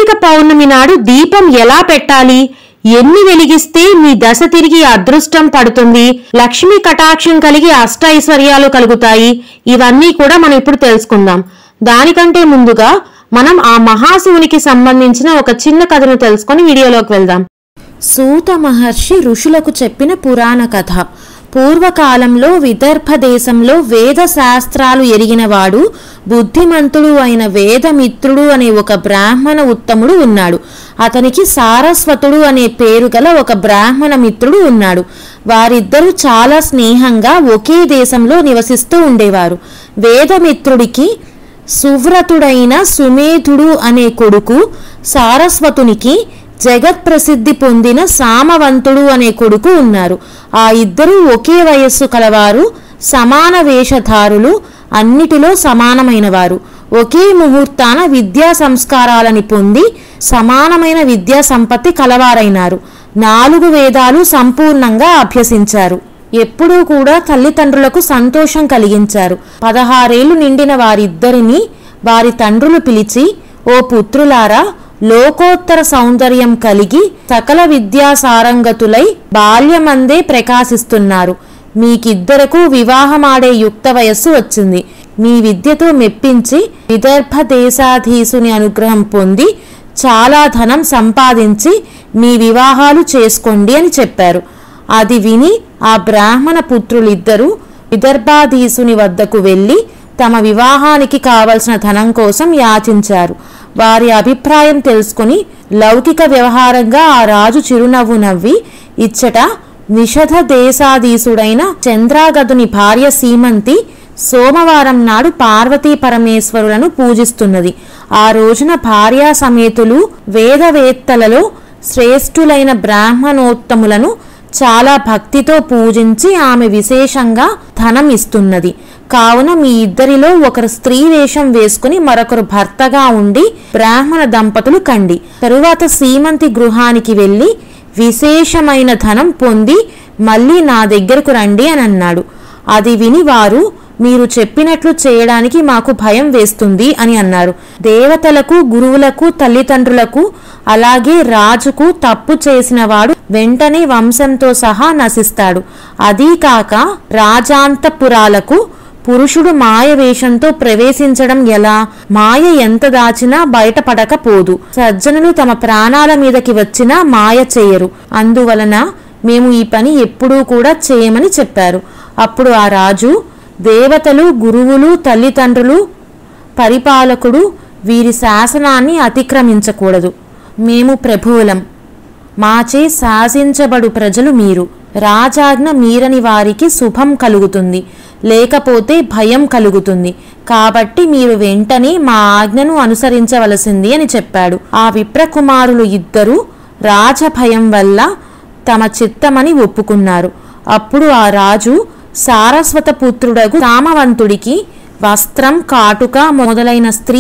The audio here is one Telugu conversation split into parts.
కార్తీక పౌర్ణమి నాడు దీపం ఎలా పెట్టాలి ఎన్ని వెలిగిస్తే మీ దశ తిరిగి అదృష్టం పడుతుంది లక్ష్మీ కటాక్షం కలిగి అష్ట ఐశ్వర్యాలు కలుగుతాయి ఇవన్నీ కూడా మనం ఇప్పుడు తెలుసుకుందాం దానికంటే ముందుగా మనం ఆ మహాశివునికి సంబంధించిన ఒక చిన్న కథను తెలుసుకొని వీడియోలోకి వెళ్దాం సూత మహర్షి ఋషులకు చెప్పిన పురాణ కథ పూర్వకాలంలో విదర్భ దేశంలో వేద శాస్త్రాలు ఎరిగినవాడు బుద్ధిమంతుడు అయిన వేదమిత్రుడు అనే ఒక బ్రాహ్మణ ఉత్తముడు ఉన్నాడు అతనికి సారస్వతుడు అనే పేరు గల ఒక బ్రాహ్మణ మిత్రుడు ఉన్నాడు వారిద్దరూ చాలా స్నేహంగా ఒకే దేశంలో నివసిస్తూ ఉండేవారు వేదమిత్రుడికి సువ్రతుడైన సుమేధుడు అనే కొడుకు సారస్వతునికి జగత్ ప్రసిద్ధి పొందిన సామవంతుడు అనే కొడుకు ఉన్నారు ఆ ఇద్దరూ ఒకే వయస్సు కలవారు సమాన వేషధారులు అన్నిటిలో సమానమైనవారు ఒకే ముహూర్తాన విద్యా సంస్కారాలని పొంది సమానమైన విద్యా సంపత్తి కలవారైనారు నాలుగు వేదాలు సంపూర్ణంగా అభ్యసించారు ఎప్పుడూ కూడా తల్లిదండ్రులకు సంతోషం కలిగించారు పదహారేళ్లు నిండిన వారిద్దరిని వారి తండ్రులు పిలిచి ఓ పుత్రులారా లోకోత్తర సౌందర్యం కలిగి సకల విద్యా సారంగతులై బాల్యమందే ప్రకాశిస్తున్నారు మీకిద్దరకు వివాహమాడే యుక్త వయస్సు వచ్చింది మీ విద్యతో మెప్పించి విదర్భ దేశాధీసుని అనుగ్రహం పొంది చాలా ధనం సంపాదించి మీ వివాహాలు చేసుకోండి అని చెప్పారు అది విని ఆ బ్రాహ్మణ పుత్రులిద్దరూ విదర్భాధీసుని వద్దకు వెళ్ళి తమ వివాహానికి కావలసిన ధనం కోసం యాచించారు వారి అభిప్రాయం తెలుసుకుని లౌకిక వ్యవహారంగా ఆ రాజు చిరునవ్వు నవ్వి ఇచ్చట నిషధ దేశాధీసుడైన చంద్రాగదుని భార్య సీమంతి సోమవారం నాడు పార్వతీ పరమేశ్వరులను పూజిస్తున్నది ఆ రోజున భార్యా సమేతులు వేదవేత్తలలో శ్రేష్ఠులైన బ్రాహ్మణోత్తములను చాలా భక్తితో పూజించి ఆమె విశేషంగా ధనం ఇస్తున్నది కావున మీ ఇద్దరిలో ఒకరు స్త్రీ వేషం వేసుకుని మరొకరు భర్తగా ఉండి బ్రాహ్మణ దంపతులు కండి తరువాత సీమంతి గృహానికి వెళ్ళి విశేషమైన ధనం పొంది మళ్ళీ నా దగ్గరకు రండి అని అన్నాడు అది విని వారు మీరు చెప్పినట్లు చేయడానికి మాకు భయం వేస్తుంది అని అన్నారు దేవతలకు గురువులకు తల్లిదండ్రులకు అలాగే రాజుకు తప్పు చేసిన వాడు వెంటనే వంశంతో సహా నశిస్తాడు అదీ కాక రాజాంతపురాలకు పురుషుడు మాయ వేషంతో ప్రవేశించడం ఎలా మాయ ఎంత దాచినా బయటపడకపోదు సజ్జనులు తమ ప్రాణాల మీదకి వచ్చినా మాయ చేయరు అందువలన మేము ఈ పని ఎప్పుడూ కూడా చేయమని చెప్పారు అప్పుడు ఆ రాజు దేవతలు గురువులు తల్లిదండ్రులు పరిపాలకుడు వీరి శాసనాన్ని అతిక్రమించకూడదు మేము ప్రభువులం మాచే శాసించబడు ప్రజలు మీరు రాజాజ్ఞ మీరని వారికి శుభం కలుగుతుంది లేకపోతే భయం కలుగుతుంది కాబట్టి మీరు వెంటనే మా ఆజ్ఞను అనుసరించవలసింది అని చెప్పాడు ఆ విప్రకుమారులు ఇద్దరూ రాజభయం వల్ల తమ చిత్తమని ఒప్పుకున్నారు అప్పుడు ఆ రాజు సారస్వత పుత్రుడగు రామవంతుడికి వస్త్రం కాటుక మొదలైన స్త్రీ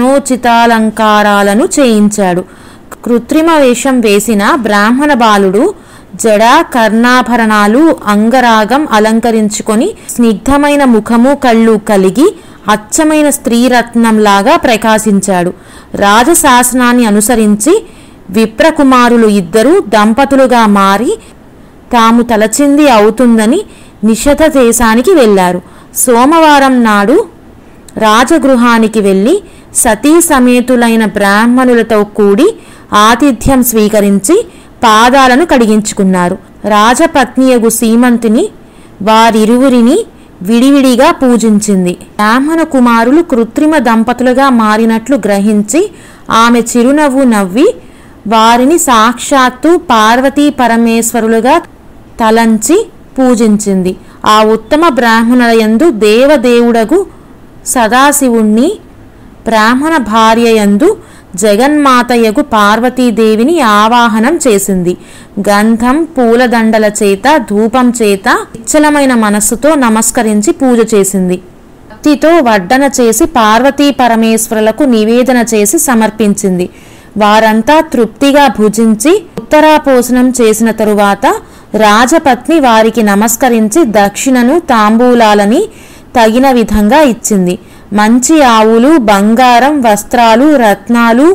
జనోచితాలంకారాలను చేయించాడు కృత్రిమ వేషం వేసిన బ్రాహ్మణ బాలుడు జడ కర్ణాభరణాలు అంగరాగం అలంకరించుకొని స్నిగ్ధమైన ముఖము కళ్ళు కలిగి అచ్చమైన స్త్రీరత్నంలాగా ప్రకాశించాడు రాజశాసనాన్ని అనుసరించి విప్రకుమారులు ఇద్దరు దంపతులుగా మారి తాము తలచింది అవుతుందని నిషధ దేశానికి వెళ్ళారు సోమవారం నాడు రాజగృహానికి వెళ్ళి సతీ సమేతులైన బ్రాహ్మణులతో కూడి ఆతిథ్యం స్వీకరించి పాదాలను కడిగించుకున్నారు రాజపత్నియగు సీమంతిని వారిరువురిని విడివిడిగా పూజించింది బ్రాహ్మణ కుమారులు కృత్రిమ దంపతులుగా మారినట్లు గ్రహించి ఆమె చిరునవ్వు నవ్వి వారిని సాక్షాత్తు పార్వతీ పరమేశ్వరులుగా తలంచి పూజించింది ఆ ఉత్తమ బ్రాహ్మణుల యందు దేవదేవుడగు సదాశివుణ్ణి బ్రాహ్మణ భార్యయందు జగన్మాతయగు పార్వతీదేవిని ఆవాహనం చేసింది గంధం పూలదండల చేత ధూపం చేత నిశ్చలమైన మనస్సుతో నమస్కరించి పూజ చేసింది భక్తితో వడ్డన చేసి పార్వతీ పరమేశ్వరులకు నివేదన చేసి సమర్పించింది వారంతా తృప్తిగా భుజించి ఉత్తరాపోసనం చేసిన తరువాత రాజపత్ని వారికి నమస్కరించి దక్షిణను తాంబూలాలని తగిన విధంగా ఇచ్చింది మంచి ఆవులు బంగారం వస్త్రాలు రత్నాలు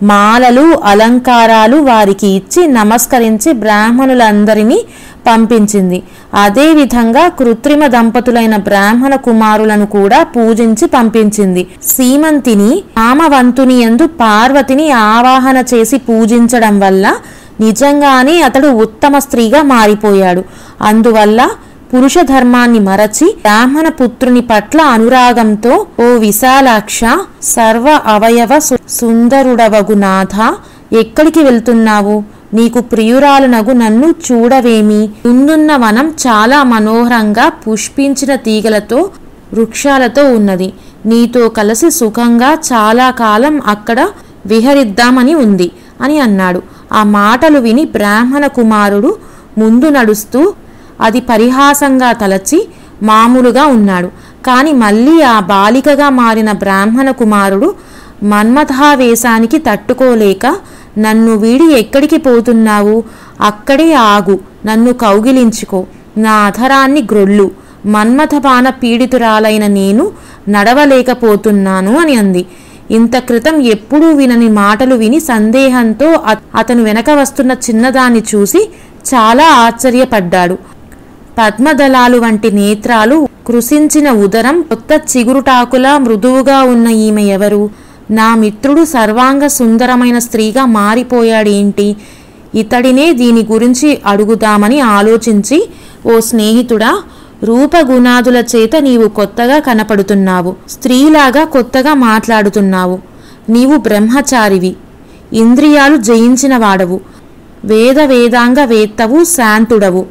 మాలలు అలంకారాలు వారికి ఇచ్చి నమస్కరించి బ్రాహ్మణులందరినీ పంపించింది అదేవిధంగా కృత్రిమ దంపతులైన బ్రాహ్మణ కుమారులను కూడా పూజించి పంపించింది సీమంతిని కామవంతుని ఎందు పార్వతిని ఆవాహన చేసి పూజించడం వల్ల నిజంగానే అతడు ఉత్తమ స్త్రీగా మారిపోయాడు అందువల్ల పురుష ధర్మాన్ని మరచి బ్రాహ్మణ పుత్రుని పట్ల అనురాగంతో ఓ విశాలాక్ష సర్వ అవయవ సు- సుందరుడవగు నాథ ఎక్కడికి వెళ్తున్నావు నీకు ప్రియురాలునగు నన్ను చూడవేమి ముందున్న వనం చాలా మనోహరంగా పుష్పించిన తీగలతో వృక్షాలతో ఉన్నది నీతో కలిసి సుఖంగా చాలా కాలం అక్కడ విహరిద్దామని ఉంది అని అన్నాడు ఆ మాటలు విని బ్రాహ్మణ కుమారుడు ముందు నడుస్తూ అది పరిహాసంగా తలచి మామూలుగా ఉన్నాడు కాని మళ్ళీ ఆ బాలికగా మారిన బ్రాహ్మణ కుమారుడు మన్మథావేశానికి తట్టుకోలేక నన్ను వీడి ఎక్కడికి పోతున్నావు అక్కడే ఆగు నన్ను కౌగిలించుకో నా అధరాన్ని గ్రొల్లు మన్మథబాణ పీడితురాలైన నేను నడవలేకపోతున్నాను అని అంది ఇంత క్రితం ఎప్పుడూ వినని మాటలు విని సందేహంతో అ- అతను వెనక వస్తున్న చిన్నదాన్ని చూసి చాలా ఆశ్చర్యపడ్డాడు పద్మదళాలు వంటి నేత్రాలు కృశించిన ఉదరం కొత్త చిగురుటాకులా మృదువుగా ఉన్న ఈమె ఎవరు నా మిత్రుడు సర్వాంగ సుందరమైన స్త్రీగా మారిపోయాడేంటి ఇతడినే దీని గురించి అడుగుదామని ఆలోచించి ఓ స్నేహితుడా రూపగుణాదుల చేత నీవు కొత్తగా కనపడుతున్నావు స్త్రీలాగా కొత్తగా మాట్లాడుతున్నావు నీవు బ్రహ్మచారివి ఇంద్రియాలు జయించిన వాడవు వేద వేదాంగ వేత్తవు శాంతుడవు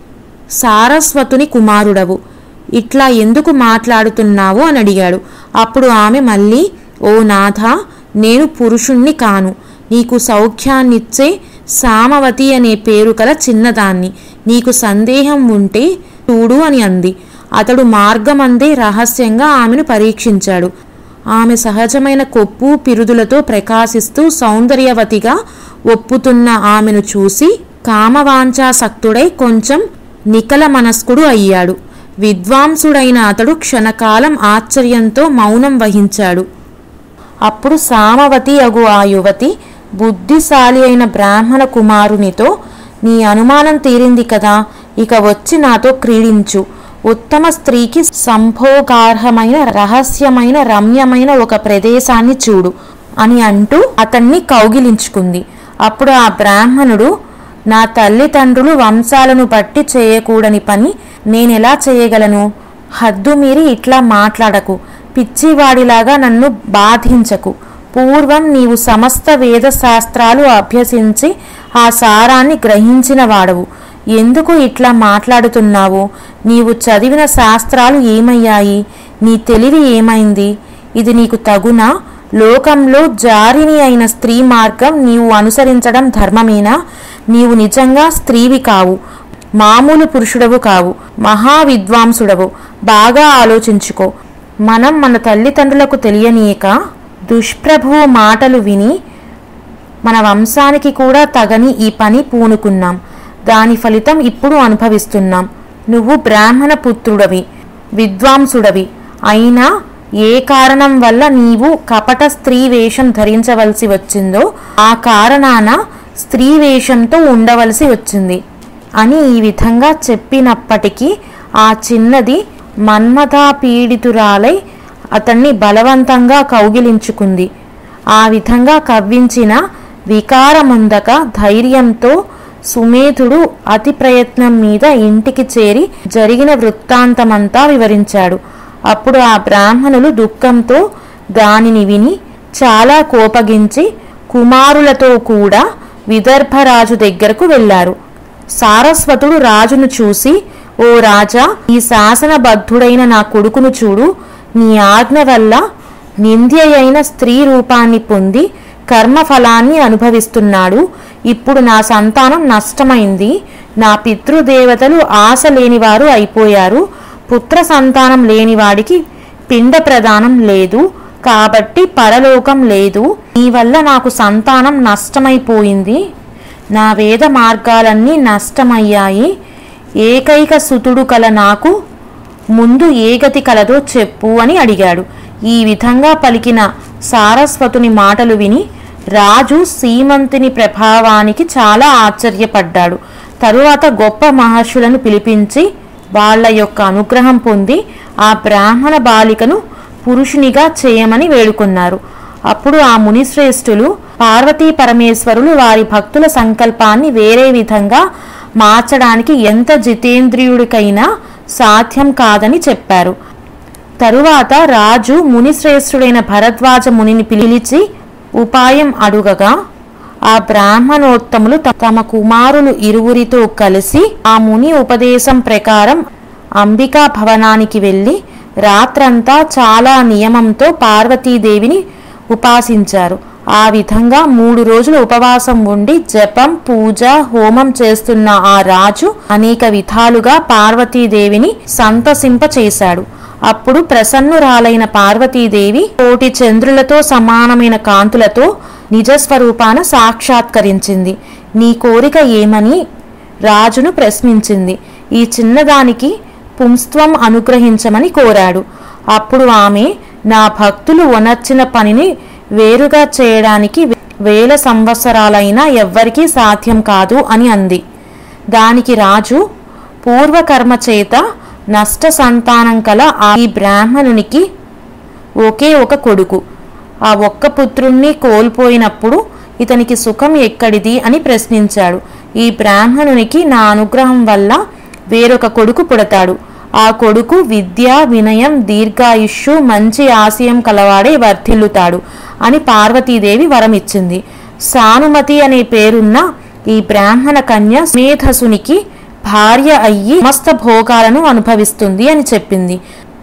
సారస్వతుని కుమారుడవు ఇట్లా ఎందుకు మాట్లాడుతున్నావు అని అడిగాడు అప్పుడు ఆమె మళ్ళీ ఓ నాథ నేను పురుషుణ్ణి కాను నీకు సౌఖ్యాన్నిచ్చే సామవతి అనే పేరు కల చిన్నదాన్ని నీకు సందేహం ఉంటే చూడు అని అంది అతడు మార్గమందే రహస్యంగా ఆమెను పరీక్షించాడు ఆమె సహజమైన కొప్పు పిరుదులతో ప్రకాశిస్తూ సౌందర్యవతిగా ఒప్పుతున్న ఆమెను చూసి కామవాంఛాసక్తుడై కొంచెం నికల మనస్కుడు అయ్యాడు విద్వాంసుడైన అతడు క్షణకాలం ఆశ్చర్యంతో మౌనం వహించాడు అప్పుడు సామవతి అగు ఆ యువతి బుద్ధిశాలి అయిన బ్రాహ్మణ కుమారునితో నీ అనుమానం తీరింది కదా ఇక వచ్చి నాతో క్రీడించు ఉత్తమ స్త్రీకి సంభోగార్హమైన రహస్యమైన రమ్యమైన ఒక ప్రదేశాన్ని చూడు అని అంటూ అతన్ని కౌగిలించుకుంది అప్పుడు ఆ బ్రాహ్మణుడు నా తల్లిదండ్రులు వంశాలను బట్టి చేయకూడని పని నేనెలా చేయగలను హద్దు మీరి ఇట్లా మాట్లాడకు పిచ్చివాడిలాగా నన్ను బాధించకు పూర్వం నీవు సమస్త వేద శాస్త్రాలు అభ్యసించి ఆ సారాన్ని గ్రహించిన వాడవు ఎందుకు ఇట్లా మాట్లాడుతున్నావు నీవు చదివిన శాస్త్రాలు ఏమయ్యాయి నీ తెలివి ఏమైంది ఇది నీకు తగునా లోకంలో జారిని అయిన స్త్రీ మార్గం నీవు అనుసరించడం ధర్మమేనా నీవు నిజంగా స్త్రీవి కావు మామూలు పురుషుడవు కావు మహా విద్వాంసుడవు బాగా ఆలోచించుకో మనం మన తల్లిదండ్రులకు తెలియనీయక దుష్ప్రభువు మాటలు విని మన వంశానికి కూడా తగని ఈ పని పూనుకున్నాం దాని ఫలితం ఇప్పుడు అనుభవిస్తున్నాం నువ్వు బ్రాహ్మణ పుత్రుడవి విద్వాంసుడవి అయినా ఏ కారణం వల్ల నీవు కపట స్త్రీ వేషం ధరించవలసి వచ్చిందో ఆ కారణాన స్త్రీ వేషంతో ఉండవలసి వచ్చింది అని ఈ విధంగా చెప్పినప్పటికీ ఆ చిన్నది మన్మథా పీడితురాలై అతన్ని బలవంతంగా కౌగిలించుకుంది ఆ విధంగా కవ్వించిన వికారముందక ధైర్యంతో సుమేధుడు అతి ప్రయత్నం మీద ఇంటికి చేరి జరిగిన వృత్తాంతమంతా వివరించాడు అప్పుడు ఆ బ్రాహ్మణులు దుఃఖంతో దానిని విని చాలా కోపగించి కుమారులతో కూడా విదర్భరాజు దగ్గరకు వెళ్ళారు సారస్వతుడు రాజును చూసి ఓ రాజా ఈ శాసనబద్ధుడైన నా కొడుకును చూడు నీ ఆజ్ఞ వల్ల నింద్యయైన స్త్రీ రూపాన్ని పొంది కర్మఫలాన్ని అనుభవిస్తున్నాడు ఇప్పుడు నా సంతానం నష్టమైంది నా పితృదేవతలు ఆశ లేనివారు అయిపోయారు పుత్ర సంతానం లేనివాడికి పిండ ప్రదానం లేదు కాబట్టి పరలోకం లేదు నీ వల్ల నాకు సంతానం నష్టమైపోయింది నా వేద మార్గాలన్నీ నష్టమయ్యాయి ఏకైక సుతుడు కల నాకు ముందు ఏ గతి కలదో చెప్పు అని అడిగాడు ఈ విధంగా పలికిన సారస్వతుని మాటలు విని రాజు సీమంతుని ప్రభావానికి చాలా ఆశ్చర్యపడ్డాడు తరువాత గొప్ప మహర్షులను పిలిపించి వాళ్ళ యొక్క అనుగ్రహం పొంది ఆ బ్రాహ్మణ బాలికను పురుషునిగా చేయమని వేడుకున్నారు అప్పుడు ఆ మునిశ్రేష్ఠులు పార్వతీ పరమేశ్వరులు వారి భక్తుల సంకల్పాన్ని వేరే విధంగా మార్చడానికి ఎంత జితేంద్రియుడికైనా సాధ్యం కాదని చెప్పారు తరువాత రాజు మునిశ్రేష్ఠుడైన భరద్వాజ మునిని పిలిచి ఉపాయం అడుగగా ఆ బ్రాహ్మణోత్తములు త- తమ కుమారులు ఇరువురితో కలిసి ఆ ముని ఉపదేశం ప్రకారం అంబికా భవనానికి వెళ్ళి రాత్రంతా చాలా నియమంతో పార్వతీదేవిని ఉపాసించారు ఆ విధంగా మూడు రోజులు ఉపవాసం ఉండి జపం పూజ హోమం చేస్తున్న ఆ రాజు అనేక విధాలుగా పార్వతీదేవిని సంతసింపచేశాడు అప్పుడు ప్రసన్నురాలైన పార్వతీదేవి కోటి చంద్రులతో సమానమైన కాంతులతో నిజస్వరూపాన సాక్షాత్కరించింది నీ కోరిక ఏమని రాజును ప్రశ్నించింది ఈ చిన్నదానికి పుంస్త్వం అనుగ్రహించమని కోరాడు అప్పుడు ఆమె నా భక్తులు ఒనర్చిన పనిని వేరుగా చేయడానికి వేల సంవత్సరాలైనా ఎవ్వరికీ సాధ్యం కాదు అని అంది దానికి రాజు పూర్వకర్మ చేత నష్ట సంతానం కల ఆ ఈ బ్రాహ్మణునికి ఒకే ఒక కొడుకు ఆ ఒక్క పుత్రుణ్ణి కోల్పోయినప్పుడు ఇతనికి సుఖం ఎక్కడిది అని ప్రశ్నించాడు ఈ బ్రాహ్మణునికి నా అనుగ్రహం వల్ల వేరొక కొడుకు పుడతాడు ఆ కొడుకు విద్య వినయం దీర్ఘాయుష్షు మంచి ఆశయం కలవాడే వర్ధిల్లుతాడు అని పార్వతీదేవి వరమిచ్చింది సానుమతి అనే పేరున్న ఈ బ్రాహ్మణ కన్య స్నేధసునికి భార్య అయ్యి సమస్త భోగాలను అనుభవిస్తుంది అని చెప్పింది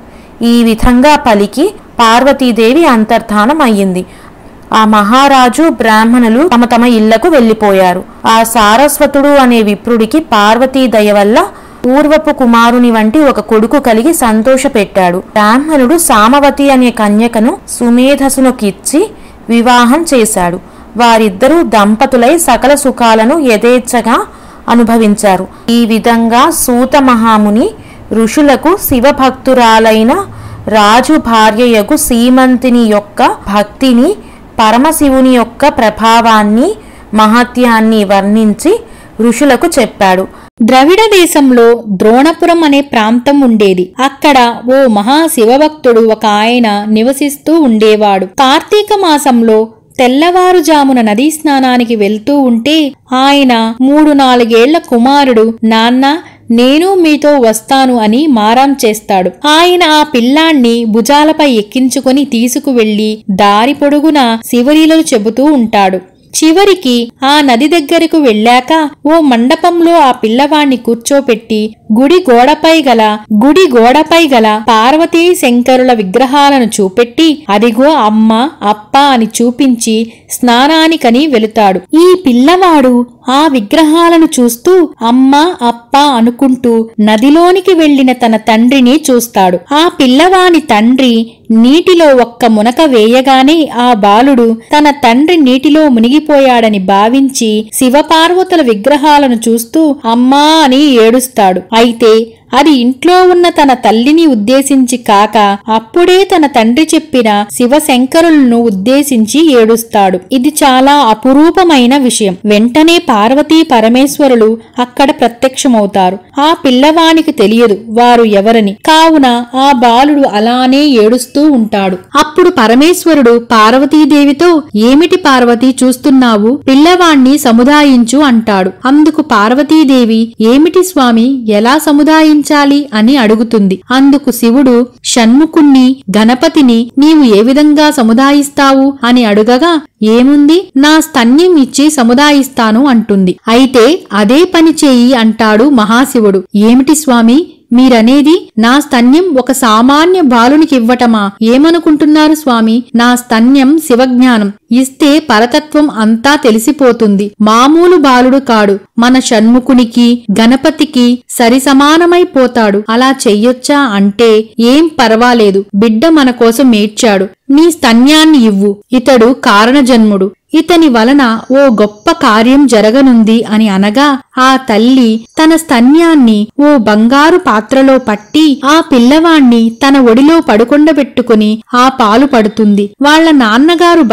ఈ విధంగా పలికి పార్వతీదేవి అంతర్ధానం అయ్యింది ఆ మహారాజు బ్రాహ్మణులు తమ తమ ఇళ్లకు వెళ్లిపోయారు ఆ సారస్వతుడు అనే విప్రుడికి పార్వతీ దయ వల్ల పూర్వపు కుమారుని వంటి ఒక కొడుకు కలిగి సంతోషపెట్టాడు బ్రాహ్మణుడు సామవతి అనే కన్యకను సుమేధసునకిచ్చి వివాహం చేశాడు వారిద్దరూ దంపతులై సకల సుఖాలను యథేచ్ఛగా అనుభవించారు ఈ విధంగా సూత మహాముని ఋషులకు శివభక్తురాలైన రాజు భార్యయగు సీమంతిని యొక్క భక్తిని పరమశివుని యొక్క ప్రభావాన్ని మహత్యాన్ని వర్ణించి ఋషులకు చెప్పాడు ద్రవిడ దేశంలో ద్రోణపురం అనే ప్రాంతం ఉండేది అక్కడ ఓ మహా శివభక్తుడు ఒక ఆయన నివసిస్తూ ఉండేవాడు కార్తీక మాసంలో తెల్లవారుజామున నదీ స్నానానికి వెళ్తూ ఉంటే ఆయన మూడు నాలుగేళ్ల కుమారుడు నాన్న నేను మీతో వస్తాను అని మారాం చేస్తాడు ఆయన ఆ పిల్లాణ్ణి భుజాలపై ఎక్కించుకొని తీసుకువెళ్లి దారి పొడుగున శివలీలలు చెబుతూ ఉంటాడు చివరికి ఆ నది దగ్గరకు వెళ్ళాక ఓ మండపంలో ఆ పిల్లవాణ్ణి కూర్చోపెట్టి గుడి గోడపై గల గుడి గోడపై గల పార్వతీ శంకరుల విగ్రహాలను చూపెట్టి అదిగో అమ్మ అప్ప అని చూపించి స్నానానికని వెళుతాడు ఈ పిల్లవాడు ఆ విగ్రహాలను చూస్తూ అమ్మ అప్ప అనుకుంటూ నదిలోనికి వెళ్లిన తన తండ్రిని చూస్తాడు ఆ పిల్లవాని తండ్రి నీటిలో ఒక్క మునక వేయగానే ఆ బాలుడు తన తండ్రి నీటిలో మునిగిపోయాడని భావించి శివపార్వతుల విగ్రహాలను చూస్తూ అమ్మా అని ఏడుస్తాడు అయితే అది ఇంట్లో ఉన్న తన తల్లిని ఉద్దేశించి కాక అప్పుడే తన తండ్రి చెప్పిన శివశంకరులను ఉద్దేశించి ఏడుస్తాడు ఇది చాలా అపురూపమైన విషయం వెంటనే పార్వతీ పరమేశ్వరులు అక్కడ ప్రత్యక్షమవుతారు ఆ పిల్లవానికి తెలియదు వారు ఎవరని కావున ఆ బాలుడు అలానే ఏడుస్తూ ఉంటాడు అప్పుడు పరమేశ్వరుడు పార్వతీదేవితో ఏమిటి పార్వతి చూస్తున్నావు పిల్లవాణ్ణి సముదాయించు అంటాడు అందుకు పార్వతీదేవి ఏమిటి స్వామి ఎలా సముదాయించాలి అని అడుగుతుంది అందుకు శివుడు షణ్ముఖుణ్ణి గణపతిని నీవు ఏ విధంగా సముదాయిస్తావు అని అడుగగా ఏముంది నా స్తన్యం ఇచ్చి సముదాయిస్తాను అంటుంది అయితే అదే పని చేయి అంటాడు మహాశివుడు ఏమిటి స్వామి మీరనేది నా స్తన్యం ఒక సామాన్య బాలునికి ఇవ్వటమా ఏమనుకుంటున్నారు స్వామి నా స్తన్యం శివజ్ఞానం ఇస్తే పరతత్వం అంతా తెలిసిపోతుంది మామూలు బాలుడు కాడు మన షణ్ముఖునికి గణపతికి సరిసమానమైపోతాడు అలా చెయ్యొచ్చా అంటే ఏం పర్వాలేదు బిడ్డ మన కోసం ఏడ్చాడు నీ స్తన్యాన్ని ఇవ్వు ఇతడు కారణజన్ముడు ఇతని వలన ఓ గొప్ప కార్యం జరగనుంది అని అనగా ఆ తల్లి తన స్తన్యాన్ని ఓ బంగారు పాత్రలో పట్టి ఆ పిల్లవాణ్ణి తన ఒడిలో పడుకొండబెట్టుకుని ఆ పాలు పడుతుంది వాళ్ళ నాన్నగారు బయటకొచ్చి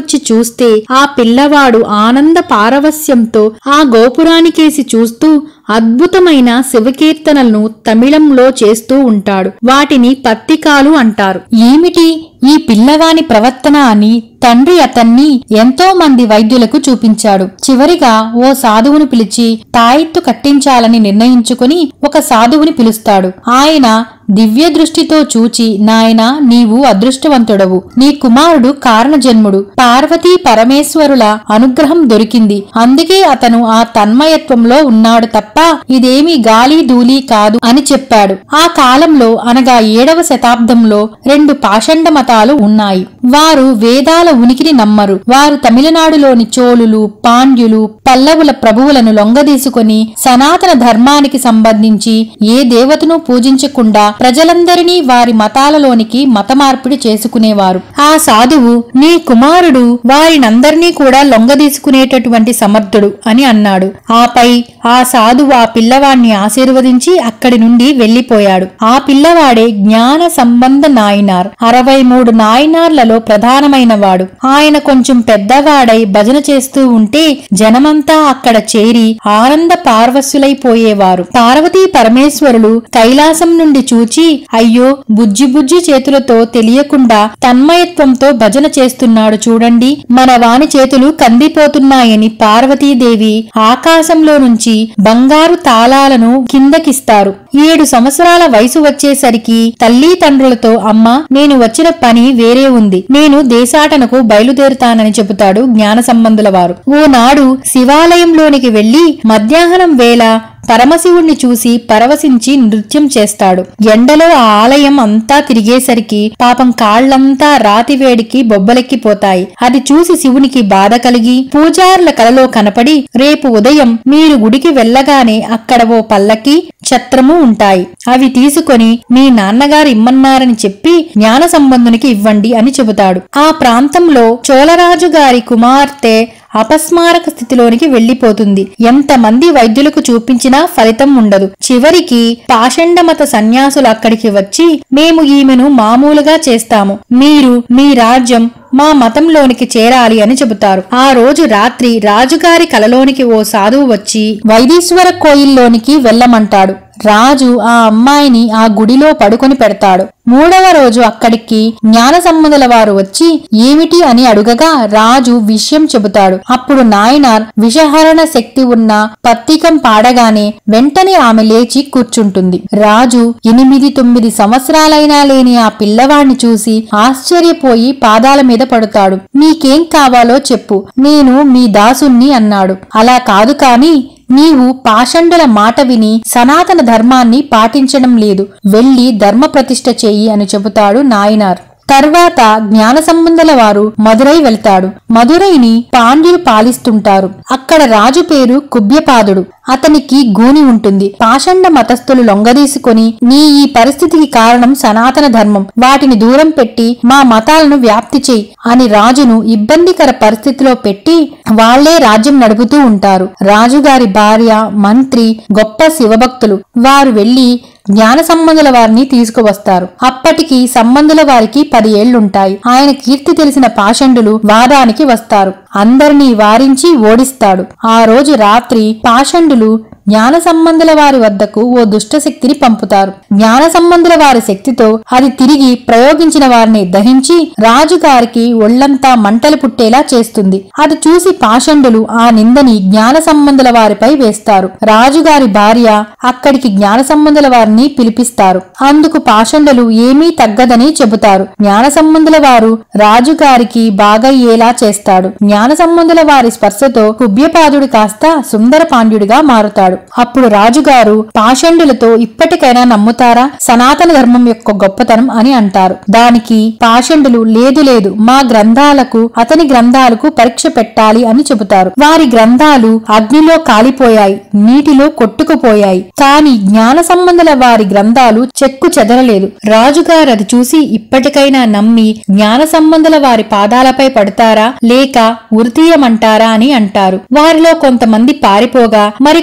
వచ్చి చూస్తే ఆ పిల్లవాడు ఆనంద పారవస్యంతో ఆ గోపురానికేసి చూస్తూ అద్భుతమైన శివకీర్తనలను తమిళంలో చేస్తూ ఉంటాడు వాటిని పత్తికాలు అంటారు ఏమిటి ఈ పిల్లవాని ప్రవర్తన అని తండ్రి అతన్ని ఎంతో మంది వైద్యులకు చూపించాడు చివరిగా ఓ సాధువును పిలిచి తాయెత్తు కట్టించాలని నిర్ణయించుకుని ఒక సాధువుని పిలుస్తాడు ఆయన దివ్య దృష్టితో చూచి నాయనా నీవు అదృష్టవంతుడవు నీ కుమారుడు కారణజన్ముడు పార్వతీ పరమేశ్వరుల అనుగ్రహం దొరికింది అందుకే అతను ఆ తన్మయత్వంలో ఉన్నాడు తప్ప ఇదేమీ గాలి ధూళి కాదు అని చెప్పాడు ఆ కాలంలో అనగా ఏడవ శతాబ్దంలో రెండు పాషండ మతాలు ఉన్నాయి వారు వేదాల ఉనికిని నమ్మరు వారు తమిళనాడులోని చోళులు పాండ్యులు పల్లవుల ప్రభువులను లొంగదీసుకొని సనాతన ధర్మానికి సంబంధించి ఏ దేవతను పూజించకుండా ప్రజలందరినీ వారి మతాలలోనికి మత మార్పిడి చేసుకునేవారు ఆ సాధువు నీ కుమారుడు వారినందరినీ కూడా లొంగదీసుకునేటటువంటి సమర్థుడు అని అన్నాడు ఆపై ఆ సాధువు ఆ పిల్లవాణ్ణి ఆశీర్వదించి అక్కడి నుండి వెళ్లిపోయాడు ఆ పిల్లవాడే జ్ఞాన సంబంధ నాయనార్ అరవై మూడు నాయనార్లలో ప్రధానమైన వాడు ఆయన కొంచెం పెద్దవాడై భజన చేస్తూ ఉంటే జనమంతా అక్కడ చేరి ఆనంద పార్వస్యులైపోయేవారు పార్వతీ పరమేశ్వరులు కైలాసం నుండి చూచి అయ్యో బుజ్జి బుజ్జి చేతులతో తెలియకుండా తన్మయత్వంతో భజన చేస్తున్నాడు చూడండి మన వాని చేతులు కందిపోతున్నాయని పార్వతీదేవి ఆకాశంలో నుంచి బంగారు తాళాలను కిందకిస్తారు ఏడు సంవత్సరాల వయసు వచ్చేసరికి తల్లి తండ్రులతో అమ్మ నేను వచ్చిన పని వేరే ఉంది నేను దేశాటనకు బయలుదేరుతానని చెబుతాడు జ్ఞాన సంబంధుల వారు ఓనాడు శివాలయంలోనికి వెళ్లి మధ్యాహ్నం వేళ పరమశివుణ్ణి చూసి పరవశించి నృత్యం చేస్తాడు ఎండలో ఆ ఆలయం అంతా తిరిగేసరికి పాపం కాళ్లంతా రాతి వేడికి బొబ్బలెక్కిపోతాయి అది చూసి శివునికి బాధ కలిగి పూజారుల కలలో కనపడి రేపు ఉదయం మీరు గుడికి వెళ్ళగానే అక్కడ ఓ పల్లకి ఛత్రము ఉంటాయి అవి తీసుకొని మీ నాన్నగారు ఇమ్మన్నారని చెప్పి జ్ఞాన సంబంధునికి ఇవ్వండి అని చెబుతాడు ఆ ప్రాంతంలో చోళరాజు గారి కుమార్తె అపస్మారక స్థితిలోనికి వెళ్లిపోతుంది ఎంతమంది వైద్యులకు చూపించినా ఫలితం ఉండదు చివరికి పాషండమత సన్యాసులు అక్కడికి వచ్చి మేము ఈమెను మామూలుగా చేస్తాము మీరు మీ రాజ్యం మా మతంలోనికి చేరాలి అని చెబుతారు ఆ రోజు రాత్రి రాజుగారి కలలోనికి ఓ సాధువు వచ్చి వైదీశ్వర కోయిల్లోనికి వెళ్ళమంటాడు రాజు ఆ అమ్మాయిని ఆ గుడిలో పడుకొని పెడతాడు మూడవ రోజు అక్కడికి జ్ఞాన సంబంధుల వారు వచ్చి ఏమిటి అని అడుగగా రాజు విషయం చెబుతాడు అప్పుడు నాయనార్ విషహరణ శక్తి ఉన్న పత్తికం పాడగానే వెంటనే ఆమె లేచి కూర్చుంటుంది రాజు ఎనిమిది తొమ్మిది సంవత్సరాలైనా లేని ఆ పిల్లవాణ్ణి చూసి ఆశ్చర్యపోయి పాదాల మీద పడుతాడు నీకేం కావాలో చెప్పు నేను మీ దాసుణ్ణి అన్నాడు అలా కాదు కాని నీవు పాషండుల మాట విని సనాతన ధర్మాన్ని పాటించడం లేదు వెళ్లి ధర్మ ప్రతిష్ఠ చెయ్యి అని చెబుతాడు నాయనార్ తర్వాత జ్ఞాన సంబంధుల వారు మదురై వెళ్తాడు మదురైని పాండ్యులు పాలిస్తుంటారు అక్కడ రాజు పేరు కుబ్యపాదుడు అతనికి గూని ఉంటుంది పాషండ మతస్థులు లొంగదీసుకొని నీ ఈ పరిస్థితికి కారణం సనాతన ధర్మం వాటిని దూరం పెట్టి మా మతాలను వ్యాప్తి చేయి అని రాజును ఇబ్బందికర పరిస్థితిలో పెట్టి వాళ్లే రాజ్యం నడుపుతూ ఉంటారు రాజుగారి భార్య మంత్రి గొప్ప శివభక్తులు వారు వెళ్లి జ్ఞాన సంబంధుల వారిని తీసుకువస్తారు అప్పటికి సంబంధుల వారికి పది ఏళ్లుంటాయి ఆయన కీర్తి తెలిసిన పాషండులు వాదానికి వస్తారు అందరినీ వారించి ఓడిస్తాడు ఆ రోజు రాత్రి పాషండులు జ్ఞాన సంబంధుల వారి వద్దకు ఓ దుష్ట శక్తిని పంపుతారు జ్ఞాన సంబంధుల వారి శక్తితో అది తిరిగి ప్రయోగించిన వారిని దహించి రాజుగారికి ఒళ్లంతా మంటలు పుట్టేలా చేస్తుంది అది చూసి పాషండులు ఆ నిందని జ్ఞాన సంబంధుల వారిపై వేస్తారు రాజుగారి భార్య అక్కడికి జ్ఞాన సంబంధుల వారిని పిలిపిస్తారు అందుకు పాషండులు ఏమీ తగ్గదని చెబుతారు జ్ఞాన సంబంధుల వారు రాజుగారికి బాగయ్యేలా చేస్తాడు జ్ఞాన సంబంధుల వారి స్పర్శతో కుబ్యపాదుడు కాస్త సుందర పాండ్యుడిగా మారుతాడు అప్పుడు రాజుగారు పాషండులతో ఇప్పటికైనా నమ్ముతారా సనాతన ధర్మం యొక్క గొప్పతనం అని అంటారు దానికి పాషండులు లేదు లేదు మా గ్రంథాలకు అతని గ్రంథాలకు పరీక్ష పెట్టాలి అని చెబుతారు వారి గ్రంథాలు అగ్నిలో కాలిపోయాయి నీటిలో కొట్టుకుపోయాయి కాని జ్ఞాన సంబంధుల వారి గ్రంథాలు చెక్కు చెదరలేదు రాజుగారు అది చూసి ఇప్పటికైనా నమ్మి జ్ఞాన సంబంధుల వారి పాదాలపై పడతారా లేక ఉరితీయమంటారా అని అంటారు వారిలో కొంతమంది పారిపోగా మరి కొంతమంది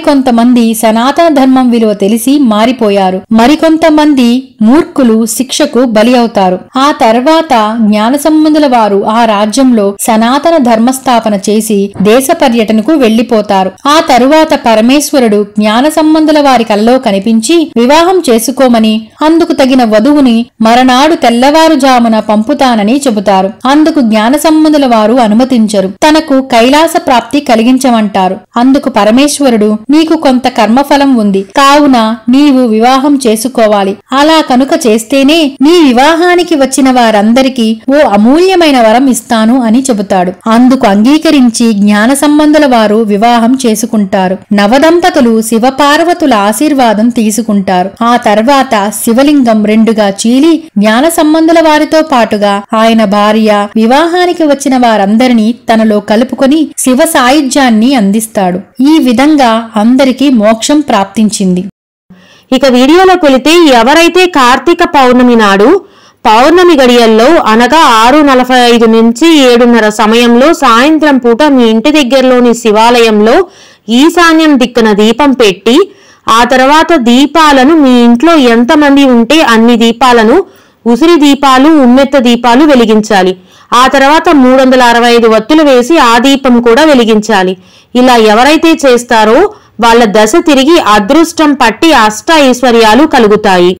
మంది సనాతన ధర్మం విలువ తెలిసి మారిపోయారు మరికొంతమంది మూర్ఖులు శిక్షకు బలి అవుతారు ఆ తర్వాత జ్ఞాన సంబంధుల వారు ఆ రాజ్యంలో సనాతన ధర్మస్థాపన చేసి దేశ పర్యటనకు వెళ్లిపోతారు ఆ తరువాత పరమేశ్వరుడు జ్ఞాన సంబంధుల వారి కలలో కనిపించి వివాహం చేసుకోమని అందుకు తగిన వధువుని మరనాడు తెల్లవారుజామున పంపుతానని చెబుతారు అందుకు జ్ఞాన సంబంధుల వారు అనుమతించరు తనకు కైలాస ప్రాప్తి కలిగించమంటారు అందుకు పరమేశ్వరుడు నీకు కొంత కర్మఫలం ఉంది కావున నీవు వివాహం చేసుకోవాలి అలా కనుక చేస్తేనే నీ వివాహానికి వచ్చిన వారందరికీ ఓ అమూల్యమైన వరం ఇస్తాను అని చెబుతాడు అందుకు అంగీకరించి జ్ఞాన సంబంధుల వారు వివాహం చేసుకుంటారు నవదంపతులు శివపార్వతుల ఆశీర్వాదం తీసుకుంటారు ఆ తర్వాత శివలింగం రెండుగా చీలి జ్ఞాన సంబంధుల వారితో పాటుగా ఆయన భార్య వివాహానికి వచ్చిన వారందరినీ తనలో కలుపుకొని శివ సాయుధ్యాన్ని అందిస్తాడు ఈ విధంగా అందరికీ మోక్షం ప్రాప్తించింది ఇక వీడియోలోకి వెళితే ఎవరైతే కార్తీక పౌర్ణమి నాడు పౌర్ణమి గడియల్లో అనగా ఆరు నలభై ఐదు నుంచి ఏడున్నర సమయంలో సాయంత్రం పూట మీ ఇంటి దగ్గరలోని శివాలయంలో ఈశాన్యం దిక్కున దీపం పెట్టి ఆ తర్వాత దీపాలను మీ ఇంట్లో ఎంతమంది ఉంటే అన్ని దీపాలను ఉసిరి దీపాలు ఉమ్మెత్త దీపాలు వెలిగించాలి ఆ తర్వాత మూడు వందల అరవై ఐదు వత్తులు వేసి ఆ దీపం కూడా వెలిగించాలి ఇలా ఎవరైతే చేస్తారో వాళ్ళ దశ తిరిగి అదృష్టం పట్టి అష్ట ఐశ్వర్యాలు కలుగుతాయి